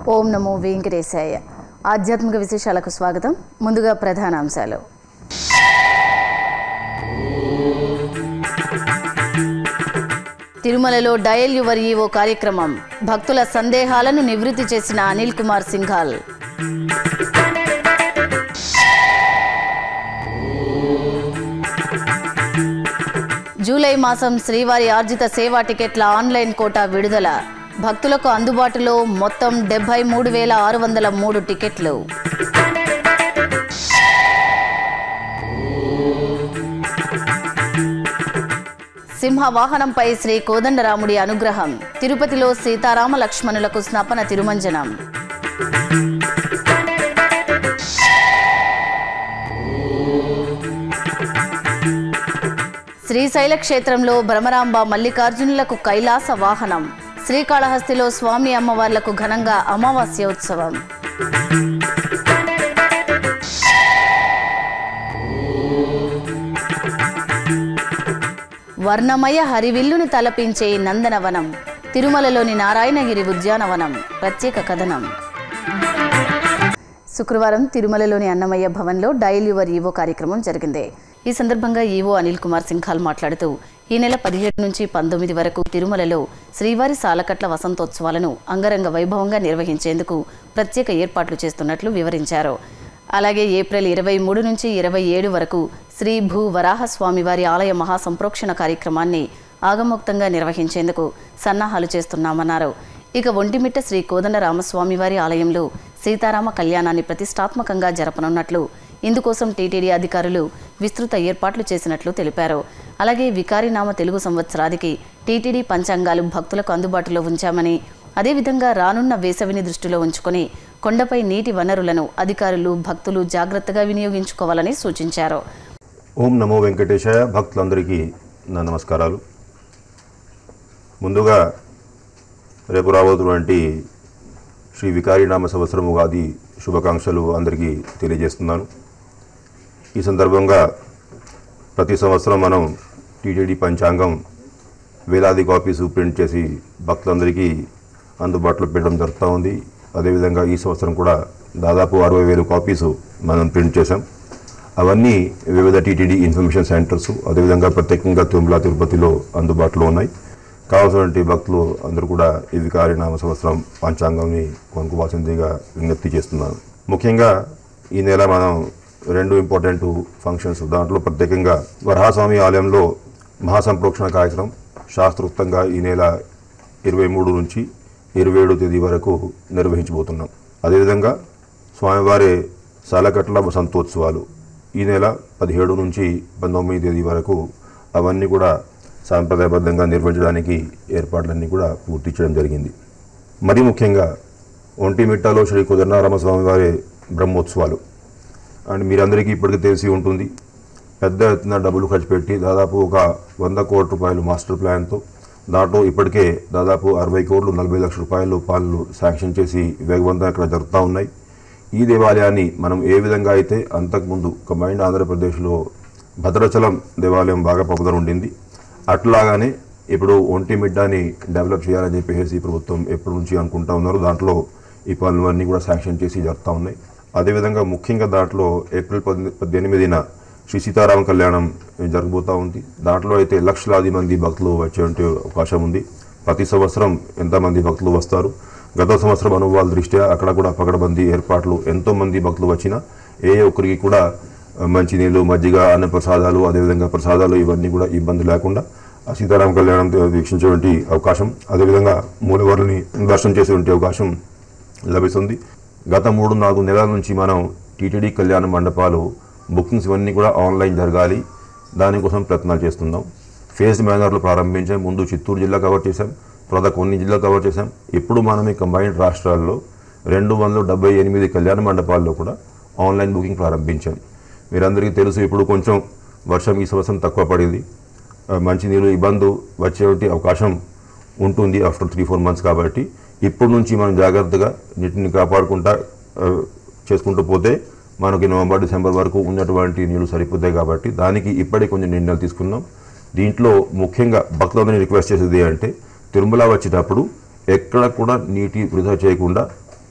ఓం నమో వెంకటేశాయ ఆధ్యాత్మిక విశేషాలకు స్వాగతం ముందుగా ప్రధాన అంశాలు తిరుమలలో డయల్ యువర్ ఈవో కార్యక్రమం భక్తుల సందేహాలను నివృత్తి చేసిన అనిల్ కుమార్ సింఘాల్ జూలై మాసం శ్రీవారి ఆర్జిత సేవా టికెట్ల ఆన్లైన్ కోటా విడుదల భక్తులకు అందుబాటులో మొత్తం డెబ్బై మూడు వేల ఆరు వందల మూడు టికెట్లు సింహ వాహనంపై శ్రీ కోదండరాముడి అనుగ్రహం తిరుపతిలో సీతారామ లక్ష్మణులకు స్నపన తిరుమంజనం శ్రీశైల క్షేత్రంలో భ్రమరాంబ మల్లికార్జునులకు కైలాస వాహనం శ్రీకాళహస్తిలో స్వామి అమ్మవార్లకు ఘనంగా అమావాస్యోత్సవం వర్ణమయ హరివిల్లుని తలపించే నందనవనం తిరుమలలోని నారాయణగిరి ఉద్యానవనం ప్రత్యేక కథనం శుక్రవారం తిరుమలలోని అన్నమయ్య భవన్లో డైల్ యువర్ ఈవో కార్యక్రమం జరిగింది ఈ సందర్భంగా ఈవో అనిల్ కుమార్ సింఘాల్ మాట్లాడుతూ ఈ నెల పదిహేడు నుంచి పంతొమ్మిది వరకు తిరుమలలో శ్రీవారి సాలకట్ల వసంతోత్సవాలను అంగరంగ వైభవంగా నిర్వహించేందుకు ప్రత్యేక ఏర్పాట్లు చేస్తున్నట్లు వివరించారు అలాగే ఏప్రిల్ ఇరవై మూడు నుంచి ఇరవై ఏడు వరకు శ్రీ భూ వరాహ స్వామివారి ఆలయ మహాసంప్రోక్షణ కార్యక్రమాన్ని ఆగమోక్తంగా నిర్వహించేందుకు సన్నాహాలు చేస్తున్నామన్నారు ఇక ఒంటిమిట్ట శ్రీ కోదండ రామస్వామివారి ఆలయంలో సీతారామ కళ్యాణాన్ని ప్రతిష్టాత్మకంగా జరపనున్నట్లు ఇందుకోసం టీటీడీ అధికారులు విస్తృత ఏర్పాట్లు చేసినట్లు తెలిపారు అలాగే వికారినామ తెలుగు సంవత్సరాదికి టీటీడీ పంచాంగాలు భక్తులకు అందుబాటులో ఉంచామని అదేవిధంగా రానున్న వేసవిని దృష్టిలో ఉంచుకొని కొండపై నీటి వనరులను అధికారులు భక్తులు జాగ్రత్తగా వినియోగించుకోవాలని సూచించారు ఓం నమో వెంకటేశాయ భక్తులందరికీ నా నమస్కారాలు ముందుగా రేపు రాబోతున్నటువంటి శ్రీ వికారినామ సంవత్సరం ఉగాది శుభాకాంక్షలు అందరికీ తెలియజేస్తున్నాను ఈ సందర్భంగా ప్రతి సంవత్సరం మనం టీటీడీ పంచాంగం వేలాది కాపీస్ ప్రింట్ చేసి భక్తులందరికీ అందుబాటులో పెట్టడం జరుగుతూ ఉంది అదేవిధంగా ఈ సంవత్సరం కూడా దాదాపు అరవై వేలు కాపీసు మనం ప్రింట్ చేశాం అవన్నీ వివిధ టీటీడీ ఇన్ఫర్మేషన్ సెంటర్స్ అదేవిధంగా ప్రత్యేకంగా తిరుమల తిరుపతిలో అందుబాటులో ఉన్నాయి కావాల్సినటువంటి భక్తులు అందరూ కూడా ఈ వికారినామ సంవత్సరం పంచాంగంని కొనుక్కోవాల్సిందిగా విజ్ఞప్తి చేస్తున్నాను ముఖ్యంగా ఈ నెల మనం రెండు ఇంపార్టెంట్ ఫంక్షన్స్ దాంట్లో ప్రత్యేకంగా వరహాస్వామి ఆలయంలో మహాసంప్రోక్షణ కార్యక్రమం శాస్త్రోక్తంగా ఈ నెల ఇరవై మూడు నుంచి ఇరవై ఏడు తేదీ వరకు నిర్వహించబోతున్నాం అదేవిధంగా స్వామివారి సాలకట్ల వసంతోత్సవాలు ఈ నెల పదిహేడు నుంచి పంతొమ్మిది తేదీ వరకు అవన్నీ కూడా సాంప్రదాయబద్ధంగా నిర్వహించడానికి ఏర్పాట్లన్నీ కూడా పూర్తి చేయడం జరిగింది మరి ముఖ్యంగా ఒంటిమిట్టలో శ్రీ కుదరనారామస్వామి వారి బ్రహ్మోత్సవాలు అండ్ మీరందరికీ ఇప్పటికీ తెలిసి ఉంటుంది పెద్ద ఎత్తున డబ్బులు ఖర్చు పెట్టి దాదాపు ఒక వంద కోట్ల రూపాయలు మాస్టర్ ప్లాన్తో దాంట్లో ఇప్పటికే దాదాపు అరవై కోట్లు నలభై లక్షల రూపాయలు పాలలు శాంక్షన్ చేసి వేగవంతంగా ఇక్కడ జరుగుతూ ఉన్నాయి ఈ దేవాలయాన్ని మనం ఏ విధంగా అయితే అంతకుముందు కంబైండ్ ఆంధ్రప్రదేశ్లో భద్రాచలం దేవాలయం బాగా పాపులర్ ఉండింది అట్లాగానే ఇప్పుడు ఒంటి మిడ్డాని డెవలప్ చేయాలని చెప్పేసి ప్రభుత్వం ఎప్పటి నుంచి అనుకుంటా ఉన్నారు దాంట్లో ఈ పనులన్నీ కూడా శాంక్షన్ చేసి జరుగుతూ ఉన్నాయి అదేవిధంగా ముఖ్యంగా దాంట్లో ఏప్రిల్ పద్దె పద్దెనిమిదిన శ్రీ సీతారామ కళ్యాణం జరగబోతూ ఉంది దాంట్లో అయితే లక్షలాది మంది భక్తులు వచ్చే అవకాశం ఉంది ప్రతి సంవత్సరం ఎంతమంది భక్తులు వస్తారు గత సంవత్సరం అనుభవాల దృష్ట్యా అక్కడ కూడా పకడబందీ ఏర్పాట్లు ఎంతో మంది భక్తులు వచ్చినా ఏ ఒక్కరికి కూడా మంచినీళ్ళు మజ్జిగ అన్న ప్రసాదాలు అదేవిధంగా ప్రసాదాలు ఇవన్నీ కూడా ఇబ్బంది లేకుండా ఆ సీతారామ కళ్యాణం వీక్షించేటువంటి అవకాశం అదేవిధంగా మూలవారిని దర్శనం చేసేటువంటి అవకాశం లభిస్తుంది గత మూడు నాలుగు నెలల నుంచి మనం టీటీడీ కళ్యాణ మండపాలు బుకింగ్స్ ఇవన్నీ కూడా ఆన్లైన్ జరగాలి దానికోసం ప్రయత్నాలు చేస్తున్నాం ఫేజ్ మేనర్లు ప్రారంభించాం ముందు చిత్తూరు జిల్లా కవర్ చేశాం తర్వాత కొన్ని జిల్లా కవర్ చేశాం ఇప్పుడు మనం ఈ కంబైన్డ్ రాష్ట్రాల్లో రెండు వందల డెబ్బై ఎనిమిది కళ్యాణ మండపాల్లో కూడా ఆన్లైన్ బుకింగ్ ప్రారంభించాం మీరందరికీ తెలుసు ఇప్పుడు కొంచెం వర్షం ఈ సంవత్సరం తక్కువ పడింది ఆ, మంచినీళ్ళు ఇబ్బంది వచ్చేటి అవకాశం ఉంటుంది ఆఫ్టర్ త్రీ ఫోర్ మంత్స్ కాబట్టి ఇప్పటి నుంచి మనం జాగ్రత్తగా నీటిని కాపాడుకుంటా ఆ, చేసుకుంటూ పోతే మనకి నవంబర్ డిసెంబర్ వరకు ఉన్నటువంటి నీళ్లు సరిపోతాయి కాబట్టి దానికి ఇప్పటికే కొంచెం నిర్ణయాలు తీసుకున్నాం దీంట్లో ముఖ్యంగా భక్తులందరినీ రిక్వెస్ట్ చేసేది అంటే తిరుమల వచ్చేటప్పుడు ఎక్కడ కూడా నీటి వృధా చేయకుండా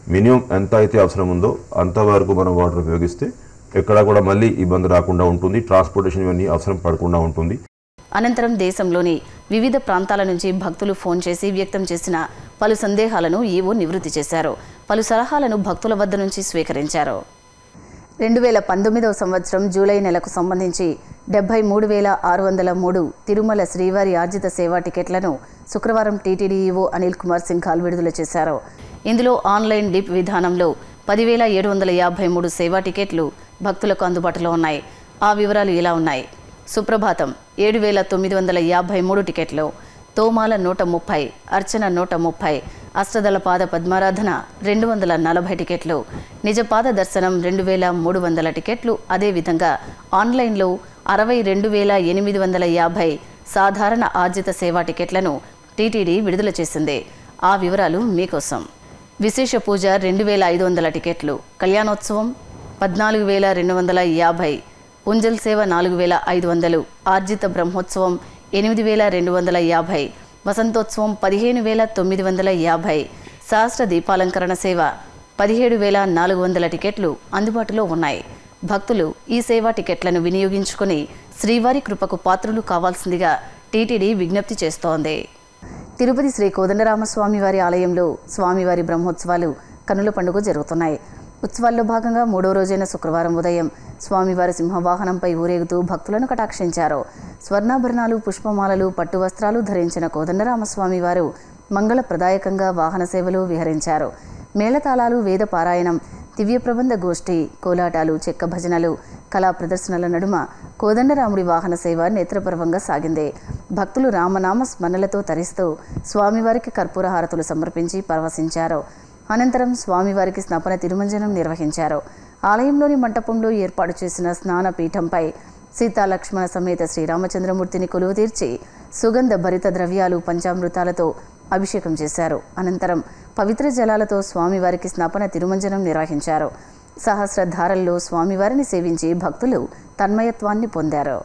మినిమం ఎంత అయితే అవసరం ఉందో అంతవరకు మనం వాటర్ ఉపయోగిస్తే ఎక్కడా కూడా మళ్ళీ ఇబ్బంది రాకుండా ఉంటుంది ట్రాన్స్పోర్టేషన్ ఇవన్నీ అవసరం పడకుండా ఉంటుంది అనంతరం దేశంలోని వివిధ ప్రాంతాల నుంచి భక్తులు ఫోన్ చేసి వ్యక్తం చేసిన పలు సందేహాలను ఈవో నివృత్తి చేశారు పలు సలహాలను భక్తుల వద్ద నుంచి స్వీకరించారు రెండు వేల పంతొమ్మిదవ సంవత్సరం జూలై నెలకు సంబంధించి డెబ్బై మూడు వేల ఆరు వందల మూడు తిరుమల శ్రీవారి ఆర్జిత సేవా టికెట్లను శుక్రవారం టీటీడీ ఈవో అనిల్ కుమార్ సింఘాల్ విడుదల చేశారు ఇందులో ఆన్లైన్ డిప్ విధానంలో పదివేల ఏడు వందల యాభై మూడు సేవా టికెట్లు భక్తులకు అందుబాటులో ఉన్నాయి ఆ వివరాలు ఇలా ఉన్నాయి సుప్రభాతం ఏడు వేల తొమ్మిది వందల యాభై మూడు టికెట్లు తోమాల నూట ముప్పై అర్చన నూట ముప్పై అష్టదళ పాద పద్మారాధన రెండు వందల నలభై టికెట్లు నిజపాద దర్శనం రెండు వేల మూడు వందల టికెట్లు అదేవిధంగా ఆన్లైన్లో అరవై రెండు వేల ఎనిమిది వందల యాభై సాధారణ ఆర్జిత సేవా టికెట్లను టీటీడీ విడుదల చేసింది ఆ వివరాలు మీకోసం విశేష పూజ రెండు వేల ఐదు వందల టికెట్లు కళ్యాణోత్సవం పద్నాలుగు వేల రెండు వందల యాభై ఉంజల్ సేవ నాలుగు వేల ఐదు వందలు ఆర్జిత బ్రహ్మోత్సవం ఎనిమిది వేల రెండు వందల యాభై వసంతోత్సవం పదిహేను వేల తొమ్మిది వందల యాభై సహస్ర దీపాలంకరణ సేవ పదిహేడు వేల నాలుగు వందల టికెట్లు అందుబాటులో ఉన్నాయి భక్తులు ఈ సేవా టికెట్లను వినియోగించుకుని శ్రీవారి కృపకు పాత్రులు కావాల్సిందిగా టీటీడీ విజ్ఞప్తి చేస్తోంది తిరుపతి శ్రీ కోదండరామస్వామి వారి ఆలయంలో స్వామివారి బ్రహ్మోత్సవాలు కనుల పండుగ జరుగుతున్నాయి ఉత్సవాల్లో భాగంగా మూడో రోజైన శుక్రవారం ఉదయం స్వామివారి సింహవాహనంపై ఊరేగుతూ భక్తులను కటాక్షించారు స్వర్ణాభరణాలు పుష్పమాలలు పట్టు వస్త్రాలు ధరించిన కోదండరామస్వామి వారు మంగళప్రదాయకంగా వాహన సేవలు విహరించారు మేళతాళాలు వేద పారాయణం దివ్య ప్రబంధ గోష్ఠి కోలాటాలు చెక్క భజనలు కళా ప్రదర్శనల నడుమ కోదండరాముడి వాహన సేవ నేత్రపర్వంగా సాగింది భక్తులు రామనామ స్మరణలతో తరిస్తూ స్వామివారికి కర్పూర హారతులు సమర్పించి పరవశించారు అనంతరం స్వామివారికి స్నపన తిరుమంజనం నిర్వహించారు ఆలయంలోని మంటపంలో ఏర్పాటు చేసిన స్నాన పీఠంపై సీతాలక్ష్మణ సమేత శ్రీరామచంద్రమూర్తిని కొలువు తీర్చి సుగంధ భరిత ద్రవ్యాలు పంచామృతాలతో అభిషేకం చేశారు అనంతరం పవిత్ర జలాలతో స్వామివారికి స్నపన తిరుమంజనం నిర్వహించారు సహస్రధారల్లో స్వామివారిని సేవించి భక్తులు తన్మయత్వాన్ని పొందారు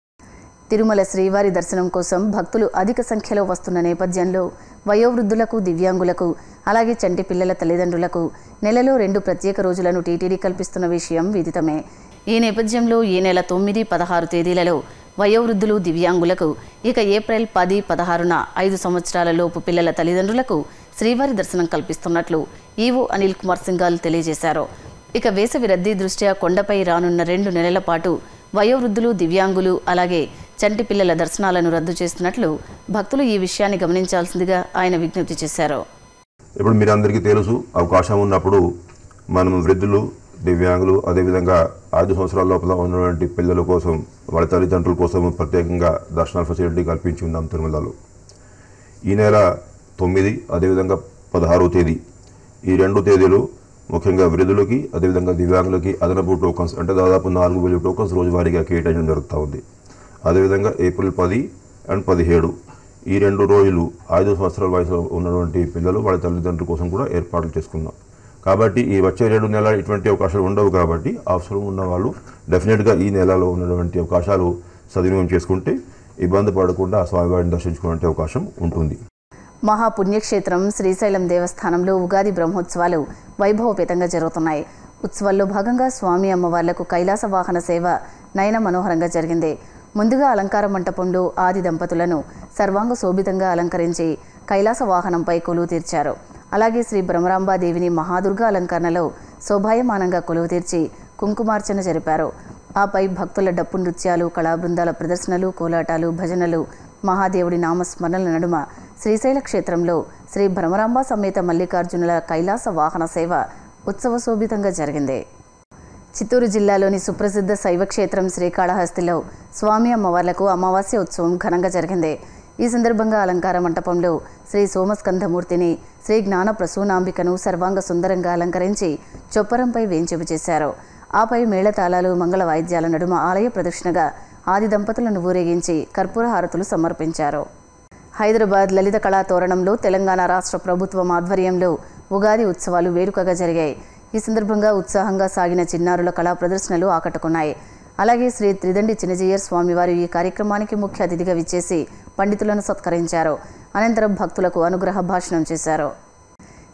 తిరుమల శ్రీవారి దర్శనం కోసం భక్తులు అధిక సంఖ్యలో వస్తున్న నేపథ్యంలో వయోవృద్ధులకు దివ్యాంగులకు అలాగే చంటి పిల్లల తల్లిదండ్రులకు నెలలో రెండు ప్రత్యేక రోజులను టీటీడీ కల్పిస్తున్న విషయం విదితమే ఈ నేపథ్యంలో ఈ నెల తొమ్మిది పదహారు తేదీలలో వయోవృద్ధులు దివ్యాంగులకు ఇక ఏప్రిల్ పది పదహారున ఐదు సంవత్సరాల లోపు పిల్లల తల్లిదండ్రులకు శ్రీవారి దర్శనం కల్పిస్తున్నట్లు ఈవో అనిల్ కుమార్ సింగాల్ తెలియజేశారు ఇక వేసవి రద్దీ దృష్ట్యా కొండపై రానున్న రెండు నెలల పాటు వయోవృద్ధులు దివ్యాంగులు అలాగే చంటి పిల్లల దర్శనాలను రద్దు చేస్తున్నట్లు భక్తులు ఈ విషయాన్ని గమనించాల్సిందిగా ఆయన విజ్ఞప్తి చేశారు ఇప్పుడు మీరు అందరికీ తెలుసు అవకాశం ఉన్నప్పుడు మనం వృద్ధులు దివ్యాంగులు అదేవిధంగా ఐదు సంవత్సరాల లోపల ఉన్నటువంటి పిల్లల కోసం వాళ్ళ తల్లిదండ్రుల కోసం ప్రత్యేకంగా దర్శనాల ఫెసిలిటీ కల్పించి ఉన్నాం తిరుమలలో ఈ నెల తొమ్మిది అదేవిధంగా పదహారవ తేదీ ఈ రెండు తేదీలు ముఖ్యంగా వృద్ధులకి అదేవిధంగా దివ్యాంగులకి అదనపు టోకన్స్ అంటే దాదాపు నాలుగు వేల టోకన్స్ రోజువారీగా కేటాయించడం జరుగుతూ ఉంది అదేవిధంగా ఏప్రిల్ పది అండ్ పదిహేడు ఈ రెండు రోజులు ఐదు సంవత్సరాల వయసు ఉన్నటువంటి పిల్లలు వాళ్ళ తల్లిదండ్రుల కోసం కూడా ఏర్పాట్లు చేసుకున్నాం కాబట్టి ఈ వచ్చే రెండు నెలలు ఇటువంటి అవకాశాలు ఉండవు కాబట్టి అవసరం ఉన్న వాళ్ళు డెఫినెట్గా ఈ నెలలో ఉన్నటువంటి అవకాశాలు సద్వినియోగం చేసుకుంటే ఇబ్బంది పడకుండా స్వామివారిని దర్శించుకునే అవకాశం ఉంటుంది మహాపుణ్యక్షేత్రం శ్రీశైలం దేవస్థానంలో ఉగాది బ్రహ్మోత్సవాలు వైభవపేతంగా జరుగుతున్నాయి ఉత్సవాల్లో భాగంగా స్వామి అమ్మవార్లకు కైలాస వాహన సేవ నయన మనోహరంగా జరిగింది ముందుగా అలంకార మంటపంలో ఆది దంపతులను సర్వాంగ శోభితంగా అలంకరించి కైలాస వాహనంపై కొలువు తీర్చారు అలాగే శ్రీ భ్రమరాంబాదేవిని మహాదుర్గా అలంకరణలో శోభాయమానంగా కొలువు తీర్చి కుంకుమార్చన జరిపారు ఆపై భక్తుల డప్పు నృత్యాలు కళాబృందాల ప్రదర్శనలు కోలాటాలు భజనలు మహాదేవుడి నామస్మరణల నడుమ శ్రీశైల క్షేత్రంలో శ్రీ భ్రమరాంబ సమేత మల్లికార్జునుల కైలాస వాహన సేవ ఉత్సవ శోభితంగా జరిగింది చిత్తూరు జిల్లాలోని సుప్రసిద్ధ శైవ క్షేత్రం శ్రీకాళహస్తిలో స్వామి అమ్మవార్లకు అమావాస్య ఉత్సవం ఘనంగా జరిగింది ఈ సందర్భంగా అలంకార మంటపంలో శ్రీ సోమస్కంధమూర్తిని శ్రీ జ్ఞాన ప్రసూనాంబికను సర్వాంగ సుందరంగా అలంకరించి చొప్పరంపై వేంచేపు చేశారు ఆపై మేళతాళాలు మంగళ వాయిద్యాల నడుమ ఆలయ ప్రదక్షిణగా ఆది దంపతులను ఊరేగించి కర్పూర హారతులు సమర్పించారు హైదరాబాద్ లలిత కళా తోరణంలో తెలంగాణ రాష్ట్ర ప్రభుత్వం ఆధ్వర్యంలో ఉగాది ఉత్సవాలు వేడుకగా జరిగాయి ఈ సందర్భంగా ఉత్సాహంగా సాగిన చిన్నారుల కళా ప్రదర్శనలు ఆకట్టుకున్నాయి అలాగే శ్రీ త్రిదండి చిన్నజీయర్ స్వామివారు ఈ కార్యక్రమానికి ముఖ్య అతిథిగా విచ్చేసి పండితులను సత్కరించారు అనంతరం భక్తులకు అనుగ్రహ భాషణం చేశారు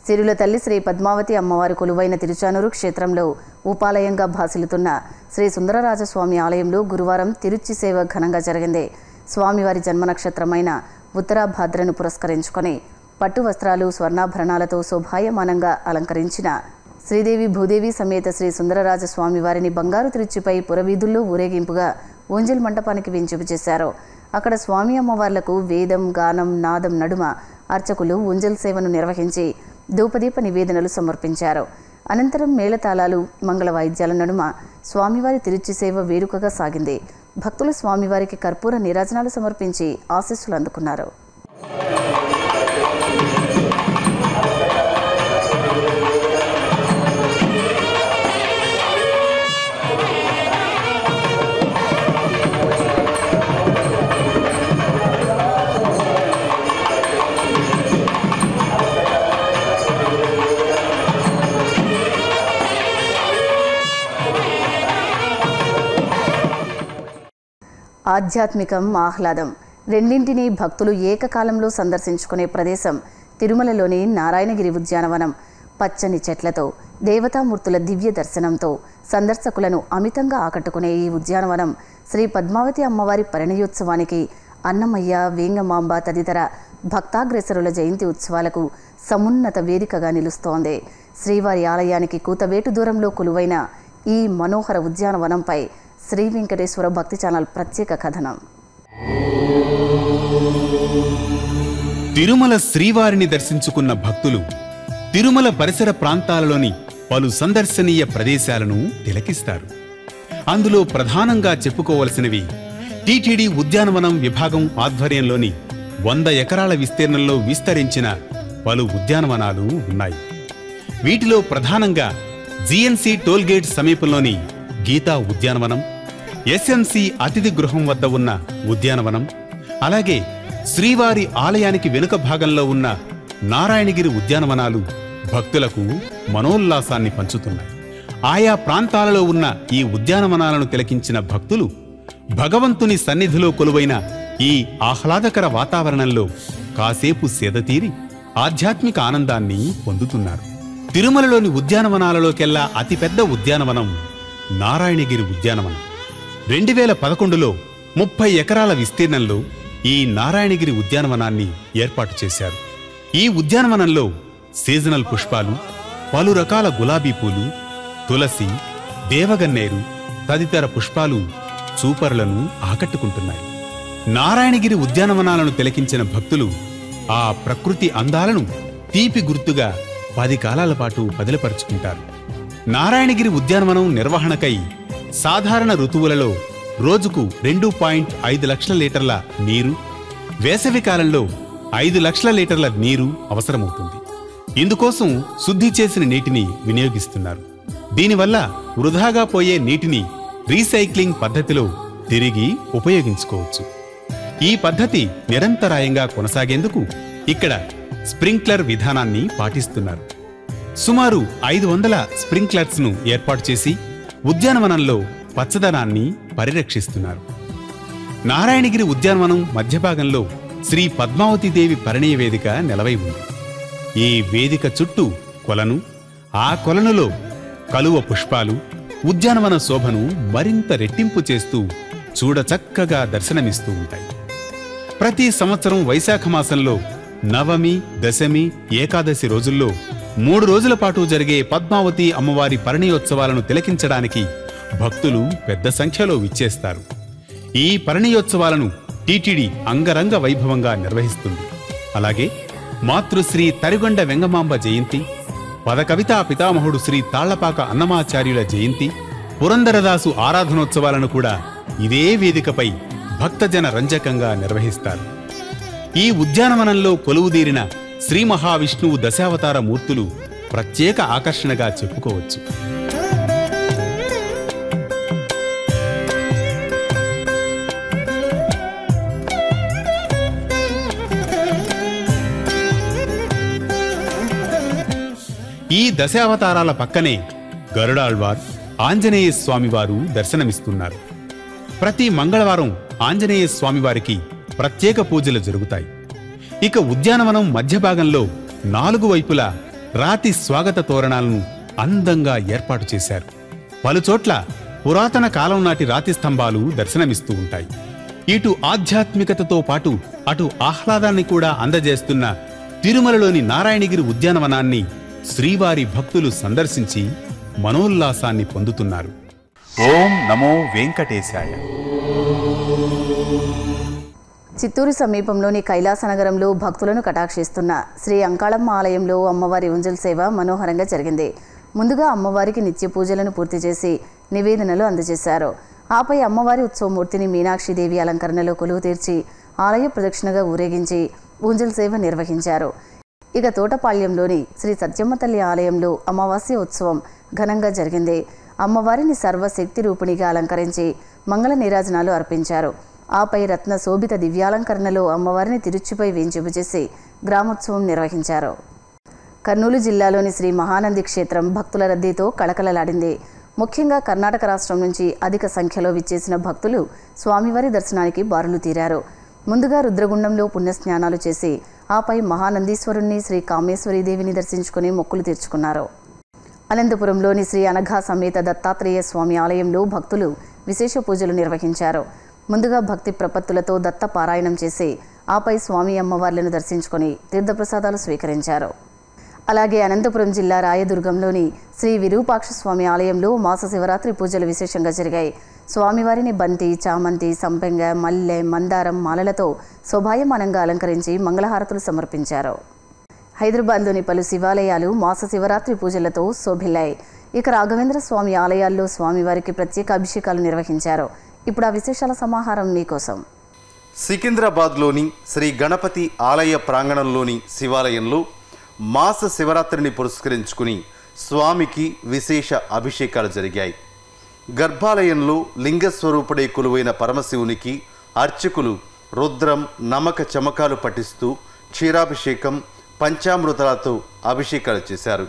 సిరుల తల్లి శ్రీ పద్మావతి అమ్మవారి కొలువైన తిరుచానూరు క్షేత్రంలో ఉపాలయంగా భాసిల్లుతున్న శ్రీ సుందరరాజస్వామి ఆలయంలో గురువారం తిరుచి సేవ ఘనంగా జరిగింది స్వామివారి జన్మ నక్షత్రమైన ఉత్తరాభాద్రను పురస్కరించుకొని పట్టు వస్త్రాలు స్వర్ణాభరణాలతో శోభాయమానంగా అలంకరించిన శ్రీదేవి భూదేవి సమేత శ్రీ సుందరరాజ స్వామి వారిని బంగారు తిరుచిపై పురవీధుల్లో ఊరేగింపుగా ఊంజల్ మంటపానికి వించుపు చేశారు అక్కడ స్వామి అమ్మవార్లకు వేదం గానం నాదం నడుమ అర్చకులు ఊంజల్ సేవను నిర్వహించి ధూపదీప నివేదనలు సమర్పించారు అనంతరం మేళతాళాలు మంగళ వాయిద్యాల నడుమ స్వామివారి తిరుచి సేవ వేడుకగా సాగింది భక్తులు స్వామివారికి కర్పూర నీరాజనాలు సమర్పించి ఆశీస్సులు అందుకున్నారు ఆధ్యాత్మికం ఆహ్లాదం రెండింటినీ భక్తులు ఏకకాలంలో సందర్శించుకునే ప్రదేశం తిరుమలలోని నారాయణగిరి ఉద్యానవనం పచ్చని చెట్లతో దేవతామూర్తుల దివ్య దర్శనంతో సందర్శకులను అమితంగా ఆకట్టుకునే ఈ ఉద్యానవనం శ్రీ పద్మావతి అమ్మవారి పరిణయోత్సవానికి అన్నమయ్య వేంగమాంబ తదితర భక్తాగ్రేసరుల జయంతి ఉత్సవాలకు సమున్నత వేదికగా నిలుస్తోంది శ్రీవారి ఆలయానికి కూతవేటు దూరంలో కొలువైన ఈ మనోహర ఉద్యానవనంపై శ్రీ వెంకటేశ్వర భక్తి ఛానల్ ప్రత్యేక కథనం తిరుమల శ్రీవారిని దర్శించుకున్న భక్తులు తిరుమల పరిసర ప్రాంతాలలోని పలు సందర్శనీయ ప్రదేశాలను తిలకిస్తారు అందులో ప్రధానంగా చెప్పుకోవలసినవి టీటీడీ ఉద్యానవనం విభాగం ఆధ్వర్యంలోని వంద ఎకరాల విస్తీర్ణంలో విస్తరించిన పలు ఉద్యానవనాలు ఉన్నాయి వీటిలో ప్రధానంగా జీఎన్సీ టోల్గేట్ సమీపంలోని గీతా ఉద్యానవనం ఎస్ఎంసి అతిథి గృహం వద్ద ఉన్న ఉద్యానవనం అలాగే శ్రీవారి ఆలయానికి వెనుక భాగంలో ఉన్న నారాయణగిరి ఉద్యానవనాలు భక్తులకు మనోల్లాసాన్ని పంచుతున్నాయి ఆయా ప్రాంతాలలో ఉన్న ఈ ఉద్యానవనాలను తిలకించిన భక్తులు భగవంతుని సన్నిధిలో కొలువైన ఈ ఆహ్లాదకర వాతావరణంలో కాసేపు సేదతీరి ఆధ్యాత్మిక ఆనందాన్ని పొందుతున్నారు తిరుమలలోని ఉద్యానవనాలలోకెల్లా అతిపెద్ద ఉద్యానవనం నారాయణగిరి ఉద్యానవనం రెండు వేల పదకొండులో ముప్పై ఎకరాల విస్తీర్ణంలో ఈ నారాయణగిరి ఉద్యానవనాన్ని ఏర్పాటు చేశారు ఈ ఉద్యానవనంలో సీజనల్ పుష్పాలు పలు రకాల గులాబీ పూలు తులసి దేవగన్నేరు తదితర పుష్పాలు చూపరులను ఆకట్టుకుంటున్నాయి నారాయణగిరి ఉద్యానవనాలను తిలకించిన భక్తులు ఆ ప్రకృతి అందాలను తీపి గుర్తుగా పది కాలాల పాటు బదిలపరుచుకుంటారు నారాయణగిరి ఉద్యానవనం నిర్వహణకై సాధారణ ఋతువులలో రోజుకు రెండు పాయింట్ ఐదు లక్షల లీటర్ల నీరు వేసవి కాలంలో ఐదు లక్షల లీటర్ల నీరు అవసరమవుతుంది ఇందుకోసం శుద్ధి చేసిన నీటిని వినియోగిస్తున్నారు దీనివల్ల వృధాగా పోయే నీటిని రీసైక్లింగ్ పద్ధతిలో తిరిగి ఉపయోగించుకోవచ్చు ఈ పద్ధతి నిరంతరాయంగా కొనసాగేందుకు ఇక్కడ స్ప్రింక్లర్ విధానాన్ని పాటిస్తున్నారు సుమారు ఐదు వందల స్ప్రింక్లర్స్ ను ఏర్పాటు చేసి ఉద్యానవనంలో పచ్చదనాన్ని పరిరక్షిస్తున్నారు నారాయణగిరి ఉద్యానవనం మధ్యభాగంలో శ్రీ పద్మావతీదేవి పరిణయ వేదిక నెలవై ఉంది ఈ వేదిక చుట్టూ కొలను ఆ కొలనులో కలువ పుష్పాలు ఉద్యానవన శోభను మరింత రెట్టింపు చేస్తూ చూడచక్కగా దర్శనమిస్తూ ఉంటాయి ప్రతి సంవత్సరం వైశాఖ మాసంలో నవమి దశమి ఏకాదశి రోజుల్లో మూడు రోజుల పాటు జరిగే పద్మావతి అమ్మవారి పరిణయోత్సవాలను తిలకించడానికి భక్తులు పెద్ద సంఖ్యలో విచ్చేస్తారు ఈ పరిణయోత్సవాలను టీటీడీ అంగరంగ వైభవంగా నిర్వహిస్తుంది అలాగే మాతృశ్రీ తరిగొండ వెంగమాంబ జయంతి పదకవితా పితామహుడు శ్రీ తాళ్లపాక అన్నమాచార్యుల జయంతి పురందరదాసు ఆరాధనోత్సవాలను కూడా ఇదే వేదికపై భక్తజన రంజకంగా నిర్వహిస్తారు ఈ ఉద్యానవనంలో కొలువుదీరిన శ్రీ మహావిష్ణువు దశావతార మూర్తులు ప్రత్యేక ఆకర్షణగా చెప్పుకోవచ్చు ఈ దశావతారాల పక్కనే గరుడాళ్వార్ ఆంజనేయ స్వామివారు దర్శనమిస్తున్నారు ప్రతి మంగళవారం ఆంజనేయ స్వామివారికి ప్రత్యేక పూజలు జరుగుతాయి ఇక ఉద్యానవనం మధ్య భాగంలో నాలుగు వైపులా రాతి స్వాగత తోరణాలను అందంగా ఏర్పాటు చేశారు పలుచోట్ల పురాతన కాలం నాటి రాతి స్తంభాలు దర్శనమిస్తూ ఉంటాయి ఇటు ఆధ్యాత్మికతతో పాటు అటు ఆహ్లాదాన్ని కూడా అందజేస్తున్న తిరుమలలోని నారాయణగిరి ఉద్యానవనాన్ని శ్రీవారి భక్తులు సందర్శించి మనోల్లాసాన్ని పొందుతున్నారు ఓం నమో వెంకటేశాయ చిత్తూరు సమీపంలోని కైలాసనగరంలో భక్తులను కటాక్షిస్తున్న శ్రీ అంకాళమ్మ ఆలయంలో అమ్మవారి ఉంజల్ సేవ మనోహరంగా జరిగింది ముందుగా అమ్మవారికి నిత్య పూజలను పూర్తి చేసి నివేదనలు అందజేశారు ఆపై అమ్మవారి ఉత్సవమూర్తిని మీనాక్షిదేవి అలంకరణలో కొలువు తీర్చి ఆలయ ప్రదక్షిణగా ఊరేగించి ఉంజల్ సేవ నిర్వహించారు ఇక తోటపాళ్యంలోని శ్రీ సత్యమ్మ తల్లి ఆలయంలో అమావాస్య ఉత్సవం ఘనంగా జరిగింది అమ్మవారిని సర్వశక్తి రూపిణిగా అలంకరించి మంగళ నీరాజనాలు అర్పించారు ఆపై రత్న శోభిత దివ్యాలంకరణలో అమ్మవారిని తిరుచిపై వేంచేసి గ్రామోత్సవం నిర్వహించారు కర్నూలు జిల్లాలోని శ్రీ మహానంది క్షేత్రం భక్తుల రద్దీతో కళకళలాడింది ముఖ్యంగా కర్ణాటక రాష్ట్రం నుంచి అధిక సంఖ్యలో విచ్చేసిన భక్తులు స్వామివారి దర్శనానికి బారులు తీరారు ముందుగా రుద్రగుండంలో పుణ్యస్నానాలు చేసి ఆపై మహానందీశ్వరుణ్ణి శ్రీ కామేశ్వరీ దేవిని దర్శించుకుని మొక్కులు తీర్చుకున్నారు అనంతపురంలోని శ్రీ అనఘా సమేత దత్తాత్రేయ స్వామి ఆలయంలో భక్తులు విశేష పూజలు నిర్వహించారు ముందుగా భక్తి ప్రపత్తులతో దత్త పారాయణం చేసి ఆపై స్వామి అమ్మవార్లను దర్శించుకొని తీర్థప్రసాదాలు స్వీకరించారు అలాగే అనంతపురం జిల్లా రాయదుర్గంలోని శ్రీ విరూపాక్ష స్వామి ఆలయంలో మాస శివరాత్రి పూజలు విశేషంగా జరిగాయి స్వామివారిని బంతి చామంతి సంపెంగ మల్లె మందారం మాలలతో శోభాయమానంగా అలంకరించి మంగళహారతులు సమర్పించారు హైదరాబాద్లోని పలు శివాలయాలు మాస శివరాత్రి పూజలతో శోభిల్లాయి ఇక రాఘవేంద్ర స్వామి ఆలయాల్లో స్వామివారికి ప్రత్యేక అభిషేకాలు నిర్వహించారు ఇప్పుడు ఆ విశేషాల సమాహారం మీకోసం సికింద్రాబాద్లోని శ్రీ గణపతి ఆలయ ప్రాంగణంలోని శివాలయంలో మాస శివరాత్రిని పురస్కరించుకుని స్వామికి విశేష అభిషేకాలు జరిగాయి గర్భాలయంలో లింగస్వరూపుడై కొలువైన పరమశివునికి అర్చకులు రుద్రం నమక చమకాలు పఠిస్తూ క్షీరాభిషేకం పంచామృతాలతో అభిషేకాలు చేశారు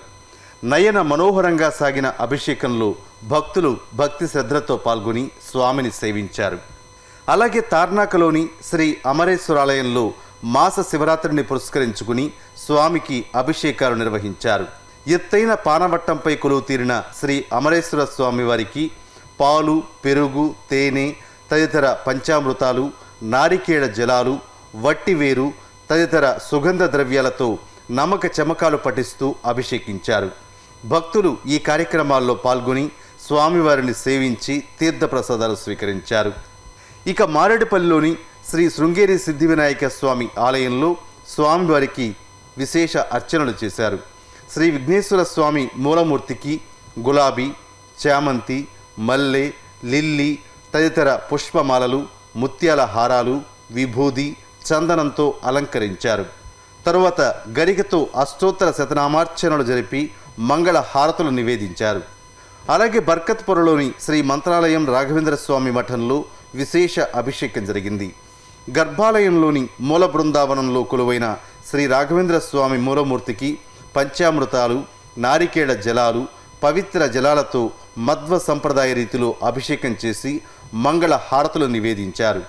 నయన మనోహరంగా సాగిన అభిషేకంలో భక్తులు భక్తి శ్రద్ధలతో పాల్గొని స్వామిని సేవించారు అలాగే తార్నాకలోని శ్రీ అమరేశ్వరాలయంలో మాస శివరాత్రిని పురస్కరించుకుని స్వామికి అభిషేకాలు నిర్వహించారు ఎత్తైన పానవట్టంపై కొలువు తీరిన శ్రీ అమరేశ్వర స్వామి వారికి పాలు పెరుగు తేనె తదితర పంచామృతాలు నారికేళ జలాలు వట్టివేరు తదితర సుగంధ ద్రవ్యాలతో నమ్మక చమకాలు పఠిస్తూ అభిషేకించారు భక్తులు ఈ కార్యక్రమాల్లో పాల్గొని స్వామివారిని సేవించి తీర్థప్రసాదాలు స్వీకరించారు ఇక మారేడుపల్లిలోని శ్రీ శృంగేరి సిద్ధి వినాయక స్వామి ఆలయంలో స్వామివారికి విశేష అర్చనలు చేశారు శ్రీ విఘ్నేశ్వర స్వామి మూలమూర్తికి గులాబీ చామంతి మల్లె లిల్లీ తదితర పుష్పమాలలు ముత్యాల హారాలు విభూది చందనంతో అలంకరించారు తరువాత గరికతో అష్టోత్తర శతనామార్చనలు జరిపి మంగళ హారతులు నివేదించారు అలాగే బర్కత్పురలోని శ్రీ మంత్రాలయం రాఘవేంద్ర స్వామి మఠంలో విశేష అభిషేకం జరిగింది గర్భాలయంలోని మూల బృందావనంలో కొలువైన శ్రీ రాఘవేంద్ర స్వామి మూలమూర్తికి పంచామృతాలు నారికేళ జలాలు పవిత్ర జలాలతో మధ్వ సంప్రదాయ రీతిలో అభిషేకం చేసి మంగళ హారతులు నివేదించారు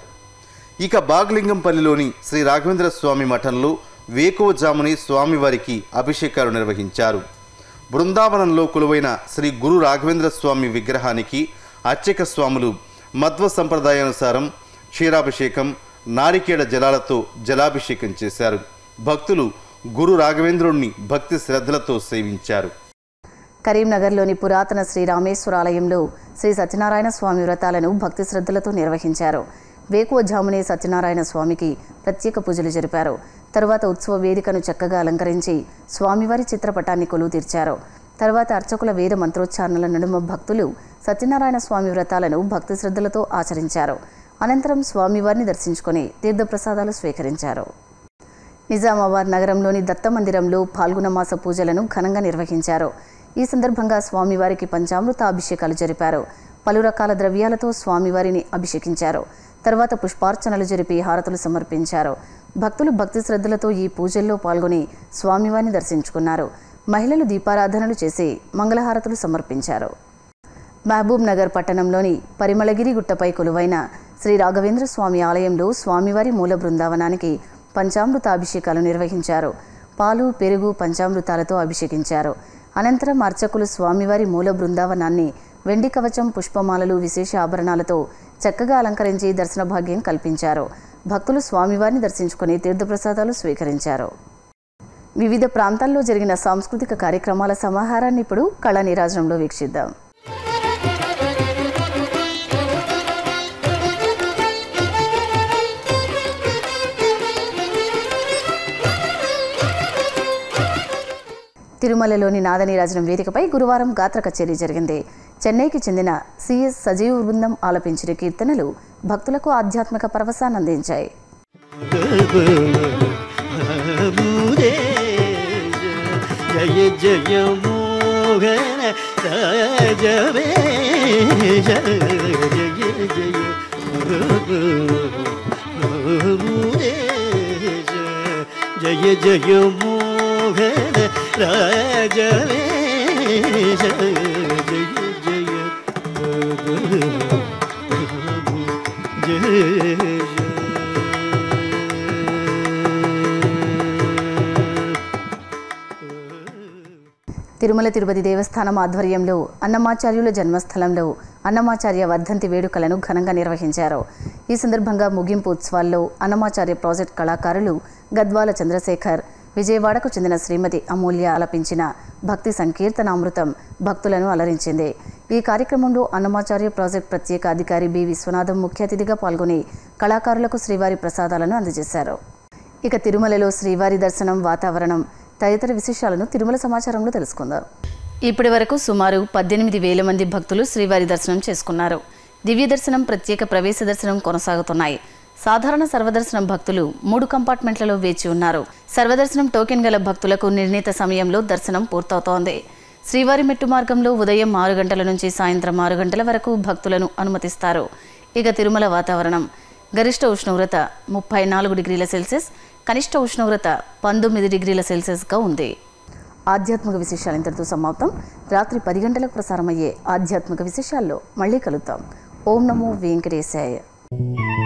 ఇక బాగ్లింగంపల్లిలోని శ్రీ రాఘవేంద్ర స్వామి మఠంలో వేకువజాముని స్వామివారికి అభిషేకాలు నిర్వహించారు బృందావనంలో కొలువైన శ్రీ గురు రాఘవేంద్ర స్వామి విగ్రహానికి అర్చక స్వాములు మధ్వ సంప్రదాయానుసారం క్షీరాభిషేకం నారికేళ జలాలతో జలాభిషేకం చేశారు భక్తులు గురు రాఘవేంద్రుణ్ణి భక్తి శ్రద్ధలతో సేవించారు కరీంనగర్లోని పురాతన శ్రీ రామేశ్వర ఆలయంలో శ్రీ సత్యనారాయణ స్వామి వ్రతాలను భక్తి శ్రద్ధలతో నిర్వహించారు వేకువజామునే సత్యనారాయణ స్వామికి ప్రత్యేక పూజలు జరిపారు తరువాత ఉత్సవ వేదికను చక్కగా అలంకరించి స్వామివారి చిత్రపటాన్ని కొలువు తీర్చారు తర్వాత అర్చకుల వేద మంత్రోచ్చారణల నడుమ భక్తులు సత్యనారాయణ స్వామి వ్రతాలను భక్తి శ్రద్ధలతో ఆచరించారు అనంతరం స్వామివారిని దర్శించుకొని తీర్థప్రసాదాలు స్వీకరించారు నిజామాబాద్ నగరంలోని దత్త మందిరంలో పాల్గొన మాస పూజలను ఘనంగా నిర్వహించారు ఈ సందర్భంగా స్వామివారికి పంచామృత అభిషేకాలు జరిపారు పలు రకాల ద్రవ్యాలతో స్వామివారిని అభిషేకించారు తర్వాత పుష్పార్చనలు జరిపి హారతులు సమర్పించారు భక్తులు భక్తి శ్రద్ధలతో ఈ పూజల్లో పాల్గొని స్వామివారిని దర్శించుకున్నారు మహిళలు దీపారాధనలు చేసి మంగళహారతులు సమర్పించారు మహబూబ్ నగర్ పట్టణంలోని పరిమళగిరి గుట్టపై కొలువైన శ్రీ రాఘవేంద్ర స్వామి ఆలయంలో స్వామివారి మూల బృందావనానికి పంచామృత అభిషేకాలు నిర్వహించారు పాలు పెరుగు పంచామృతాలతో అభిషేకించారు అనంతరం అర్చకులు స్వామివారి మూల బృందావనాన్ని వెండి కవచం పుష్పమాలలు విశేష ఆభరణాలతో చక్కగా అలంకరించి దర్శన భాగ్యం కల్పించారు భక్తులు స్వామివారిని దర్శించుకుని తీర్థప్రసాదాలు స్వీకరించారు వివిధ ప్రాంతాల్లో జరిగిన సాంస్కృతిక కార్యక్రమాల సమాహారాన్ని ఇప్పుడు కళా నీరాజనంలో వీక్షిద్దాం తిరుమలలోని నాదనీరాజనం వేదికపై గురువారం గాత్ర కచేరీ జరిగింది చెన్నైకి చెందిన సిఎస్ సజీవ బృందం ఆలపించిన కీర్తనలు భక్తులకు ఆధ్యాత్మిక పరవశాన్ని అందించాయి జయ జయ మోహన రాజవే జయ జయ జయ జయ మోహన రాజవే జయ జయ తిరుమల తిరుపతి దేవస్థానం ఆధ్వర్యంలో అన్నమాచార్యుల జన్మస్థలంలో అన్నమాచార్య వర్ధంతి వేడుకలను ఘనంగా నిర్వహించారు ఈ సందర్భంగా ముగింపు ఉత్సవాల్లో అన్నమాచార్య ప్రాజెక్ట్ కళాకారులు గద్వాల చంద్రశేఖర్ విజయవాడకు చెందిన శ్రీమతి అమూల్య ఆలపించిన భక్తి సంకీర్తనామృతం భక్తులను అలరించింది ఈ కార్యక్రమంలో అన్నమాచార్య ప్రాజెక్ట్ ప్రత్యేక అధికారి బి విశ్వనాథం ముఖ్య అతిథిగా పాల్గొని కళాకారులకు శ్రీవారి ప్రసాదాలను అందజేశారు ఇక తిరుమలలో శ్రీవారి దర్శనం వాతావరణం తదితర విశేషాలను తిరుమల సమాచారంలో తెలుసుకుందాం ఇప్పటి వరకు సుమారు పద్దెనిమిది వేల మంది భక్తులు శ్రీవారి దర్శనం చేసుకున్నారు దివ్య దర్శనం ప్రత్యేక ప్రవేశ దర్శనం కొనసాగుతున్నాయి సాధారణ సర్వదర్శనం భక్తులు మూడు కంపార్ట్మెంట్లలో వేచి ఉన్నారు సర్వదర్శనం టోకెన్ గల భక్తులకు నిర్ణీత సమయంలో దర్శనం పూర్తవుతోంది శ్రీవారి మెట్టు మార్గంలో ఉదయం ఆరు గంటల నుంచి సాయంత్రం ఆరు గంటల వరకు భక్తులను అనుమతిస్తారు ఇక తిరుమల వాతావరణం గరిష్ట ఉష్ణోగ్రత ముప్పై నాలుగు డిగ్రీల సెల్సియస్ కనిష్ట ఉష్ణోగ్రత పంతొమ్మిది డిగ్రీల సెల్సియస్గా ఉంది ఆధ్యాత్మిక విశేషాలు ఇంతటితో సమాప్తం రాత్రి పది గంటలకు ప్రసారమయ్యే ఆధ్యాత్మిక విశేషాల్లో మళ్ళీ కలుద్దాం ఓం నమో వెంకటేశాయ